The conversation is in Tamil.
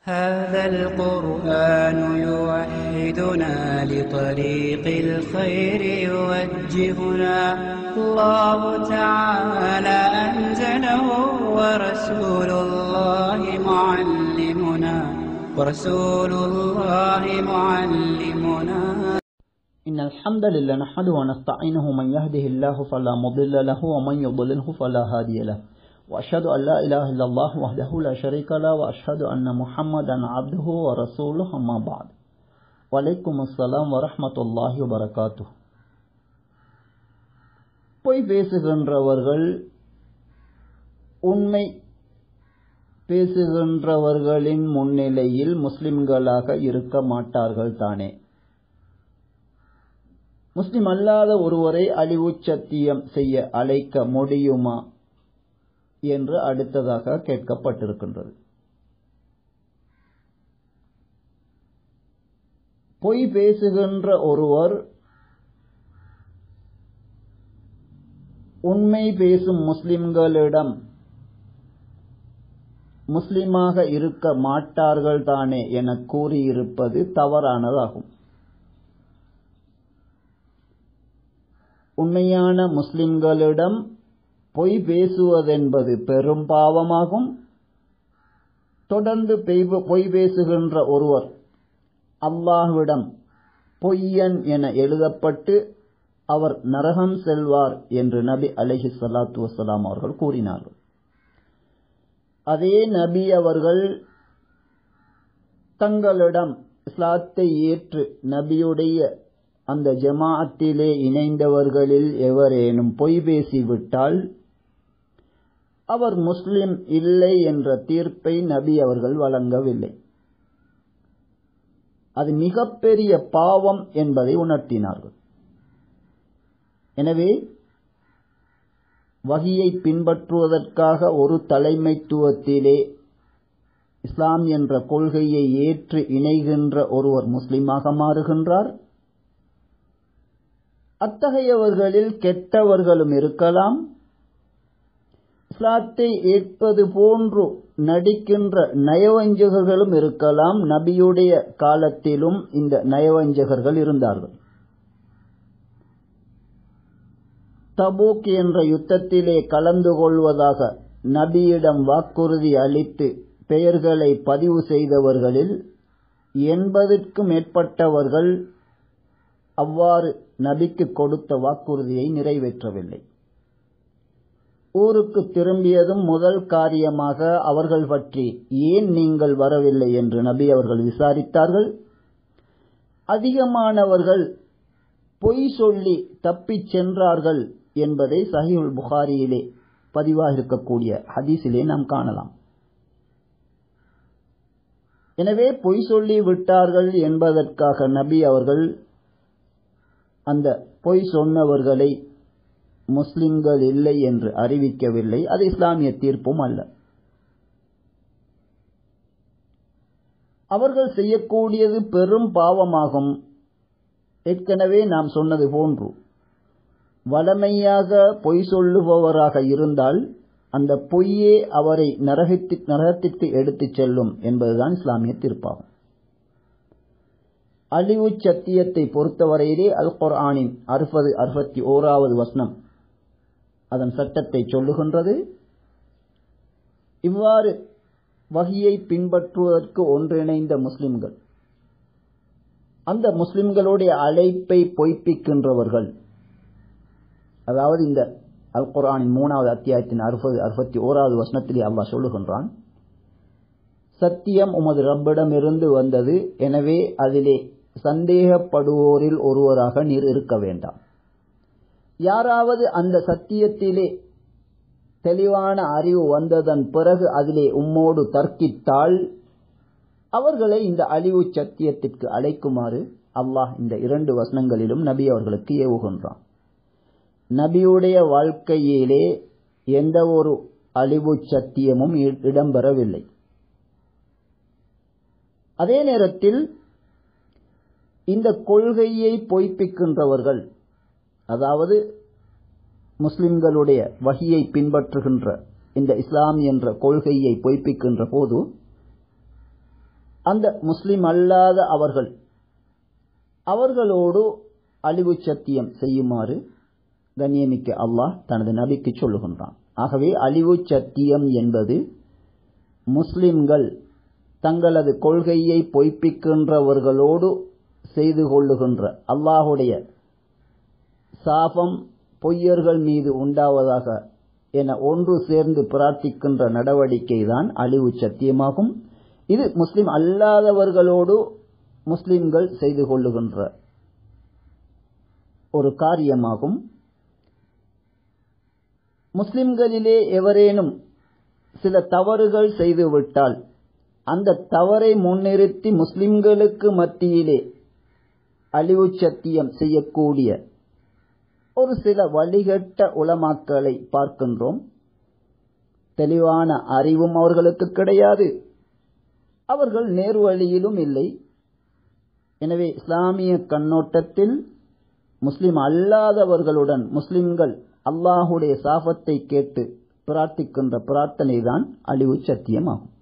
هذا القرآن يوحدنا لطريق الخير يوجهنا الله تعالى أنزله ورسول الله معلمنا ورسول الله معلمنا إن الحمد لله نحمده ونستعينه من يهده الله فلا مضل له ومن يضلله فلا هادي له وأشهد أن لا إله إلا الله وحده لا شريك له وأشهد أن محمدا عبده ورسوله أما بعد وعليكم السلام ورحمة الله وبركاته பொய் பேசுகின்றவர்கள் உண்மை பேசுகின்றவர்களின் முன்னிலையில் முஸ்லிம்களாக இருக்க மாட்டார்கள் தானே முஸ்லிம் அல்லாத ஒருவரை அழிவு சத்தியம் செய்ய அழைக்க முடியுமா என்று அடுத்ததாக கேட்கப்பட்டிருக்கின்றது பொய் பேசுகின்ற ஒருவர் உண்மை பேசும் முஸ்லிம்களிடம் முஸ்லிமாக இருக்க மாட்டார்கள் தானே என கூறியிருப்பது தவறானதாகும் உண்மையான முஸ்லிம்களிடம் பொய் பேசுவதென்பது பெரும் பாவமாகும் தொடர்ந்து பொய் பேசுகின்ற ஒருவர் அல்லாஹ்விடம் பொய்யன் என எழுதப்பட்டு அவர் நரகம் செல்வார் என்று நபி அலஹி சலாத்து வசலாம் அவர்கள் கூறினார்கள் அதே நபி அவர்கள் தங்களிடம் இஸ்லாத்தை ஏற்று நபியுடைய அந்த ஜமாஅத்திலே இணைந்தவர்களில் எவரேனும் பொய் பேசிவிட்டால் அவர் முஸ்லிம் இல்லை என்ற தீர்ப்பை நபி அவர்கள் வழங்கவில்லை அது மிகப்பெரிய பாவம் என்பதை உணர்த்தினார்கள் எனவே வகியை பின்பற்றுவதற்காக ஒரு தலைமைத்துவத்திலே இஸ்லாம் என்ற கொள்கையை ஏற்று இணைகின்ற ஒருவர் முஸ்லிமாக மாறுகின்றார் அத்தகையவர்களில் கெட்டவர்களும் இருக்கலாம் இஸ்லாத்தை ஏற்பது போன்று நடிக்கின்ற நயவஞ்சகர்களும் இருக்கலாம் நபியுடைய காலத்திலும் இந்த நயவஞ்சகர்கள் இருந்தார்கள் தபூக் என்ற யுத்தத்திலே கலந்து கொள்வதாக நபியிடம் வாக்குறுதி அளித்து பெயர்களை பதிவு செய்தவர்களில் எண்பதுக்கும் மேற்பட்டவர்கள் அவ்வாறு நபிக்கு கொடுத்த வாக்குறுதியை நிறைவேற்றவில்லை ஊருக்கு திரும்பியதும் முதல் காரியமாக அவர்கள் பற்றி ஏன் நீங்கள் வரவில்லை என்று நபி அவர்கள் விசாரித்தார்கள் அதிகமானவர்கள் பொய் சொல்லி தப்பிச் சென்றார்கள் என்பதை சஹிவுல் புகாரியிலே பதிவாக இருக்கக்கூடிய ஹதீஸிலே நாம் காணலாம் எனவே பொய் சொல்லி விட்டார்கள் என்பதற்காக நபி அவர்கள் அந்த பொய் சொன்னவர்களை முஸ்லிம்கள் இல்லை என்று அறிவிக்கவில்லை அது இஸ்லாமிய தீர்ப்பும் அல்ல அவர்கள் செய்யக்கூடியது பெரும் பாவமாகும் ஏற்கனவே நாம் சொன்னது போன்று வளமையாக பொய் சொல்லுபவராக இருந்தால் அந்த பொய்யே அவரை நரகத்திற்கு எடுத்துச் செல்லும் என்பதுதான் இஸ்லாமிய தீர்ப்பாகும் அழிவு சத்தியத்தை பொறுத்தவரையிலே அல் குர்ஆனின் அறுபது அறுபத்தி ஓராவது வசனம் அதன் சட்டத்தை சொல்லுகின்றது இவ்வாறு வகியை பின்பற்றுவதற்கு ஒன்றிணைந்த முஸ்லிம்கள் அந்த முஸ்லிம்களுடைய அழைப்பை பொய்ப்பிக்கின்றவர்கள் அதாவது இந்த அல் குரானின் மூணாவது அத்தியாயத்தின் அறுபது அறுபத்தி ஓராவது வசனத்திலே அல்லாஹ் சொல்லுகின்றான் சத்தியம் உமது ரப்பிடமிருந்து வந்தது எனவே அதிலே சந்தேகப்படுவோரில் ஒருவராக நீர் இருக்க வேண்டாம் யாராவது அந்த சத்தியத்திலே தெளிவான அறிவு வந்ததன் பிறகு அதிலே உம்மோடு தர்க்கித்தால் அவர்களை இந்த அழிவு சத்தியத்திற்கு அழைக்குமாறு அல்லாஹ் இந்த இரண்டு வசனங்களிலும் நபி அவர்களுக்கு ஏவுகின்றான் நபியுடைய வாழ்க்கையிலே எந்த ஒரு அழிவு சத்தியமும் இடம்பெறவில்லை அதே நேரத்தில் இந்த கொள்கையை பொய்ப்பிக்கின்றவர்கள் அதாவது முஸ்லிம்களுடைய வகியை பின்பற்றுகின்ற இந்த இஸ்லாம் என்ற கொள்கையை பொய்ப்பிக்கின்ற போது அந்த முஸ்லிம் அல்லாத அவர்கள் அவர்களோடு அழிவு சத்தியம் செய்யுமாறு கண்ணியமிக்க அல்லாஹ் தனது நபிக்கு சொல்லுகின்றான் ஆகவே அழிவு சத்தியம் என்பது முஸ்லிம்கள் தங்களது கொள்கையை பொய்ப்பிக்கின்றவர்களோடு செய்து கொள்ளுகின்ற அல்லாஹுடைய சாபம் பொய்யர்கள் மீது உண்டாவதாக என ஒன்று சேர்ந்து பிரார்த்திக்கின்ற நடவடிக்கை தான் அழிவு சத்தியமாகும் இது முஸ்லிம் அல்லாதவர்களோடு முஸ்லிம்கள் செய்து கொள்ளுகின்ற ஒரு காரியமாகும் முஸ்லிம்களிலே எவரேனும் சில தவறுகள் செய்துவிட்டால் அந்த தவறை முன்னிறுத்தி முஸ்லிம்களுக்கு மத்தியிலே அழிவு சத்தியம் செய்யக்கூடிய ஒரு சில வழிகட்ட உளமாக்களை பார்க்கின்றோம் தெளிவான அறிவும் அவர்களுக்கு கிடையாது அவர்கள் நேர்வழியிலும் இல்லை எனவே இஸ்லாமிய கண்ணோட்டத்தில் முஸ்லிம் அல்லாதவர்களுடன் முஸ்லிம்கள் அல்லாஹுடைய சாபத்தை கேட்டு பிரார்த்திக்கின்ற பிரார்த்தனை தான் அழிவு சத்தியமாகும்